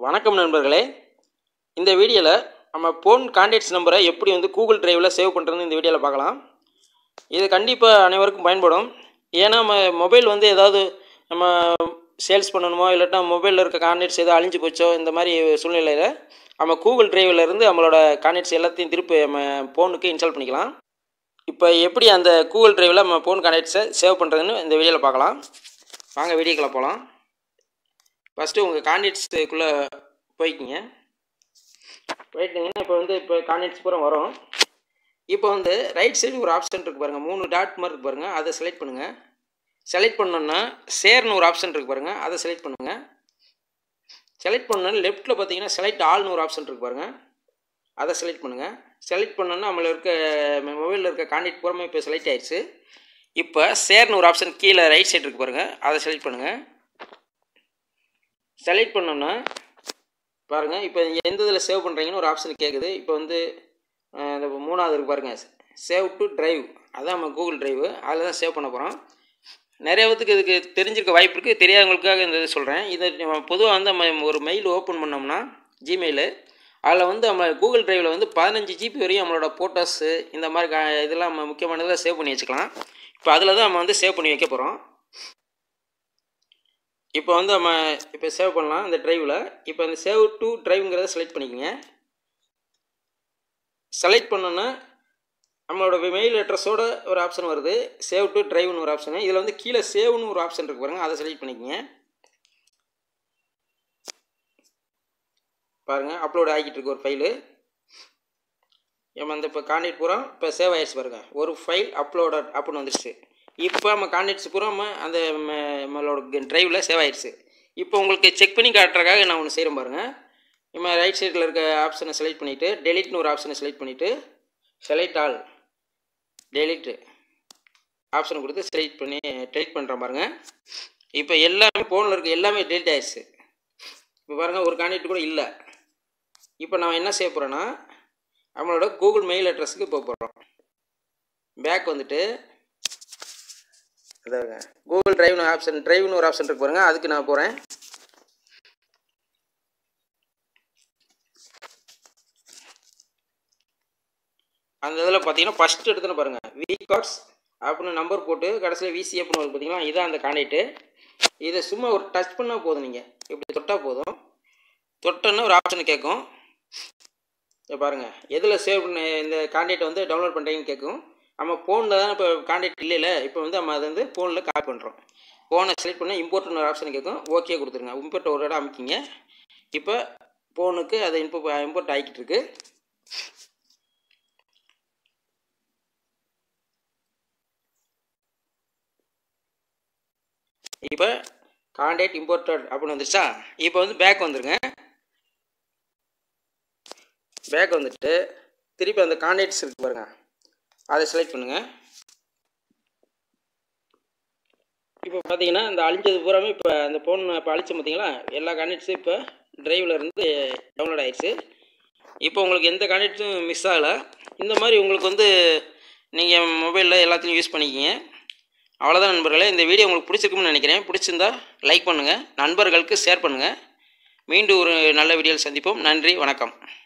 வணக்கம் நண்பர்களே இந்த வீடியோவில் நம்ம ஃபோன் கான்டாக்ட்ஸ் நம்பரை எப்படி வந்து கூகுள் டிரைவில் சேவ் பண்ணுறதுன்னு இந்த வீடியோவில் பார்க்கலாம் இது கண்டிப்பாக அனைவருக்கும் பயன்படும் ஏன்னா நம்ம மொபைல் வந்து ஏதாவது நம்ம சேல்ஸ் பண்ணணுமோ இல்லாட்டா மொபைலில் இருக்க கான்டாக்ட்ஸ் எதாவது அழிஞ்சு போச்சோ இந்த மாதிரி சூழ்நிலையில் நம்ம கூகுள் டிரைவில் இருந்து நம்மளோட கான்டாக்ட்ஸ் எல்லாத்தையும் திருப்பி நம்ம ஃபோனுக்கு இன்ஸ்டால் பண்ணிக்கலாம் இப்போ எப்படி அந்த கூகுள் டிரைவில் நம்ம ஃபோன் கான்டாக்ட்ஸை சேவ் பண்ணுறதுன்னு இந்த வீடியோவில் பார்க்கலாம் வாங்க வீடியோக்குள்ளே போகலாம் ஃபஸ்ட்டு உங்கள் கான்டாக்ட்ஸுக்குள்ளே போய்க்கிங்க போயிட்டீங்கன்னா இப்போ வந்து இப்போ கான்டாக்ட்ஸ் பூரா வரும் இப்போ வந்து ரைட் சைடு ஒரு ஆப்ஷன் இருக்குது பாருங்கள் மூணு டாட் மாதிரி இருக்கு பாருங்கள் அதை செலக்ட் பண்ணுங்கள் செலக்ட் பண்ணோன்னா ஷேர்னு ஒரு ஆப்ஷன் இருக்குது பாருங்கள் அதை செலக்ட் பண்ணுங்கள் செலக்ட் பண்ணோன்னா லெஃப்ட்டில் பார்த்தீங்கன்னா செலக்ட் ஆல்னு ஒரு ஆப்ஷன் இருக்குது பாருங்கள் அதை செலக்ட் பண்ணுங்கள் செலக்ட் பண்ணோன்னா நம்மள இருக்க மொபைலில் இருக்க கான்டாக்ட் பூராமே இப்போ செலக்ட் ஆயிடுச்சு இப்போ ஷேர்னு ஒரு ஆப்ஷன் கீழே ரைட் சைடு இருக்குது பாருங்கள் அதை செலக்ட் பண்ணுங்கள் செலக்ட் பண்ணோன்னா பாருங்கள் இப்போ எந்த இதில் சேவ் பண்ணுறீங்கன்னு ஒரு ஆப்ஷன் கேட்குது இப்போ வந்து அஹ், இந்த மூணாவது இருக்கு பாருங்கள் சேவ் டு டிரைவ் அதான் நம்ம கூகுள் டிரைவ் அதில் தான் சேவ் பண்ண போகிறோம் நிறைய பேத்துக்கு இதுக்கு தெரிஞ்சிருக்க வாய்ப்பு இருக்குது தெரியாதவங்களுக்காக இந்த இது சொல்கிறேன் இதை நம்ம பொதுவாக வந்து நம்ம ஒரு மெயில் ஓப்பன் பண்ணோம்னா ஜிமெயிலு அதில் வந்து நம்ம கூகுள் டிரைவில் வந்து பதினஞ்சு ஜிபி வரையும் நம்மளோட ஃபோட்டோஸு இந்த மாதிரி கா இதெல்லாம் நம்ம முக்கியமானதெல்லாம் சேவ் பண்ணி வச்சுக்கலாம் இப்போ அதில் தான் நம்ம வந்து சேவ் பண்ணி வைக்க போகிறோம் இப்போ வந்து நம்ம இப்போ சேவ் பண்ணலாம் இந்த டிரைவில் இப்போ இந்த சேவ் டு டிரைவ்ங்கிறத செலக்ட் பண்ணிக்கோங்க செலக்ட் பண்ணோன்னா நம்மளோட மெயில் அட்ரஸோட ஒரு ஆப்ஷன் வருது சேவ் டு டிரைவ்னு ஒரு ஆப்ஷனு இதில் வந்து கீழே சேவ்னு ஒரு ஆப்ஷன் இருக்கு பாருங்க அதை செலக்ட் பண்ணிக்கோங்க பாருங்கள் அப்லோட் ஆகிட்டு இருக்கு ஒரு ஃபைலு நம்ம அந்த இப்போ கான்டாக்ட் பூரா இப்போ சேவ் ஆயிடுச்சு பாருங்க ஒரு ஃபைல் அப்லோட் அப்படின்னு வந்துடுச்சு இப்போ நம்ம கான்டாக்ட்ஸ் பூரா நம்ம அந்த ம- நம்மளோட டிரைவில் சேவ் ஆயிடுச்சு இப்போ உங்களுக்கு செக் பண்ணி காட்டுறதுக்காக நான் ஒன்று செய்கிறேன் பாருங்கள் நம்ம ரைட் சைடில் இருக்க ஆப்ஷனை செலக்ட் பண்ணிவிட்டு டெலிட்னு ஒரு ஆப்ஷனை செலக்ட் பண்ணிவிட்டு செலக்ட் ஆல் டெலிட் ஆப்ஷனை கொடுத்து செலக்ட் பண்ணி டெலிட் பண்ணுறேன் பாருங்கள் இப்போ எல்லாமே ஃபோனில் இருக்க எல்லாமே டெலிட் ஆயிடுச்சு இப்போ பாருங்கள் ஒரு கான்டாக்ட் கூட இல்லை இப்போ நான் என்ன செய்ய போகிறேன்னா நம்மளோட கூகுள் மெயில் அட்ரஸுக்கு போக போகிறோம் பேக் வந்துட்டு அதாங்க கூகுள் டிரைவ்னு ஆப்ஷன் டிரைவ்னு ஒரு ஆப்ஷன் இருக்கு பாருங்க அதுக்கு நான் போகிறேன் அந்த இதில் பார்த்தீங்கன்னா ஃபஸ்ட் எடுத்துன்னு பாருங்கள் வி கார்ட்ஸ் அப்படின்னு நம்பர் போட்டு கடைசியில் விசிஎஃப்னு வருது பார்த்தீங்களா இதான் அந்த கான்டாக்ட்டு இதை சும்மா ஒரு டச் பண்ணால் போதும் நீங்கள் இப்படி தொட்டால் போதும் தொட்டோன்னு ஒரு ஆப்ஷன் கேட்கும் இதை பாருங்கள் எதில் சேவ் பண்ண இந்த கான்டாக்ட் வந்து டவுன்லோட் பண்ணுறீங்கன்னு கேட்கும் நம்ம ஃபோனில் தான் இப்போ கான்டாக்ட் இல்லைல்ல இப்போ வந்து நம்ம அதை வந்து ஃபோனில் காப்பி பண்ணுறோம் ஃபோனை செலக்ட் பண்ணி இம்போர்ட்னு ஒரு ஆப்ஷன் கேட்கும் ஓகே கொடுத்துருங்க இம்போர்ட் ஒரு இடம் அமைக்கிங்க இப்போ ஃபோனுக்கு அதை இம்போ இம்போர்ட் ஆகிக்கிட்டு இருக்கு இப்போ கான்டாக்ட் இம்போர்ட்டட் அப்படின்னு வந்துருச்சா இப்போ வந்து பேக் வந்துருங்க பேக் வந்துட்டு திருப்பி அந்த கான்டாக்ட்ஸ் இருக்கு பாருங்க அதை செலக்ட் பண்ணுங்க இப்போ பார்த்தீங்கன்னா இந்த அழிஞ்சது பூராமே இப்போ அந்த ஃபோன் இப்போ அழிச்சோம் பார்த்தீங்களா எல்லா கான்டாக்ட்ஸும் இப்போ டிரைவில் இருந்து டவுன்லோட் ஆயிடுச்சு இப்போ உங்களுக்கு எந்த கான்டாக்ட்ஸும் மிஸ் ஆகலை இந்த மாதிரி உங்களுக்கு வந்து நீங்கள் மொபைலில் எல்லாத்தையும் யூஸ் பண்ணிக்கிங்க அவ்வளோதான் நண்பர்களே இந்த வீடியோ உங்களுக்கு பிடிச்சிருக்கும்னு நினைக்கிறேன் பிடிச்சிருந்தா லைக் பண்ணுங்கள் நண்பர்களுக்கு ஷேர் பண்ணுங்கள் மீண்டும் ஒரு நல்ல வீடியோவில் சந்திப்போம் நன்றி வணக்கம்